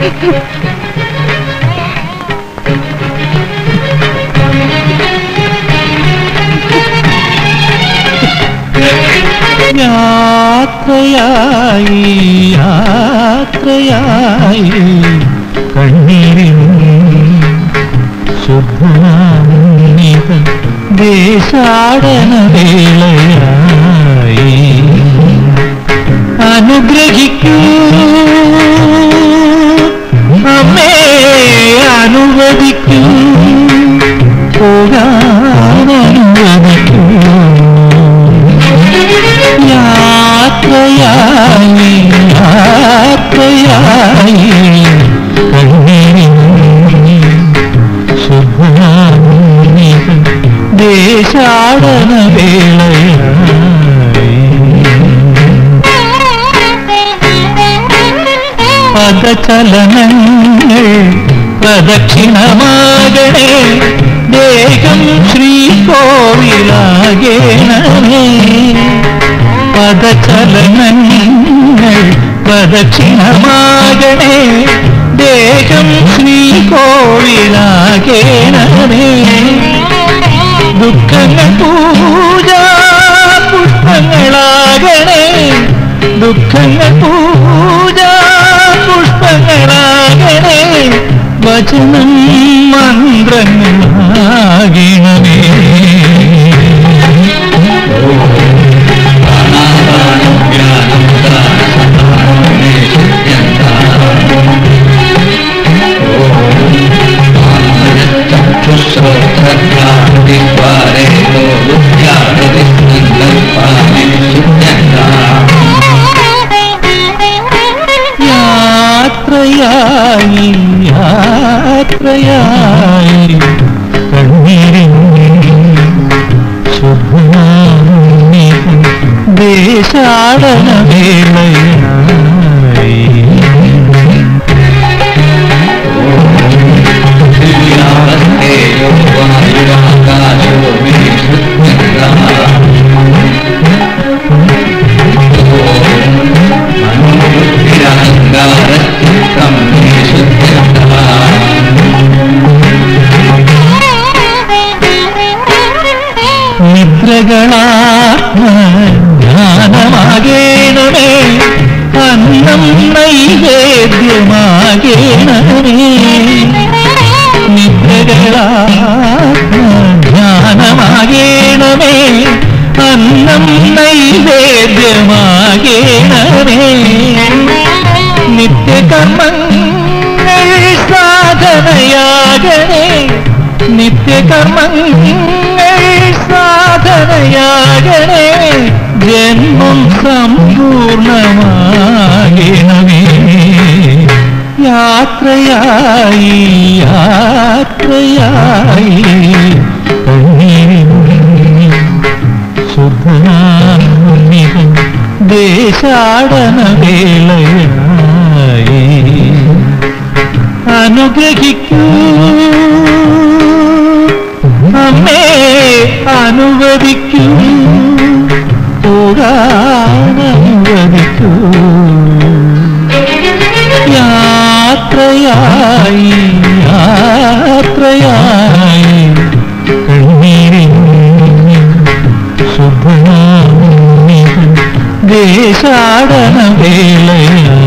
യാത്രയായി യാത്രയായി കണ്ണീരിൻ ശുദ്ധനാമിത ദേശാടന വേളയായി അനുഗ്രഹിക്കൂ അമ്മേ അനുവദിക്കൂ പോകാനനുവദിക്കൂ യാത്രയായി യാത്രയായി കണ്ണീരിൻ ശുഭനാമിത ദേശാടന വേളയായി പദചലനങ്ങൾ പ്രദക്ഷിണമാകണേ ദേഹം ശ്രീകോവിലാകേണമേ പദചലനങ്ങൾ പ്രദക്ഷിണമാകണേ ദേഹം ശ്രീകോവിലാകേണമേ ദുഃഖങ്ങൾ പൂജാ പുഷ്പങ്ങളാകണേ ദുഃഖങ്ങൾ പൂജാ പുഷ്പങ്ങളാകണേ വചനം മന്ത്രങ്ങളാകണമേ യാത്രയായി യാത്രയായി കണ്ണീരിൻ ശുഭനാമിത ദേശാടന വേളയായി നിദ്രകളാത്മജ്ഞാനമാകേണമേ അന്നം നൈവേദ്യമാകേണമേ നിദ്രകളാത്മജ്ഞാനമാകേണമേ അന്നം നൈവേദ്യമാകേണമേ നിത്യകർമ്മങ്ങൾ സാധനയാകണേ നിത്യകർമ്മങ്ങൾ സാധനയാകണേ ജന്മം സമ്പൂർണമാകണമേ യാത്രയായി യാത്രയായി കണ്ണീരിൻ ശുദ്ധനാമിതം ദേശാടന വേളയായി അനുഗ്രഹിക്കൂ അമ്മേ അനുവദിക്കൂ പോകാനനുവദിക്കൂ യാത്രയായി യാത്രയായി കണ്ണീരിൻ ശുഭനാമിതം ദേശാടന വേളയായി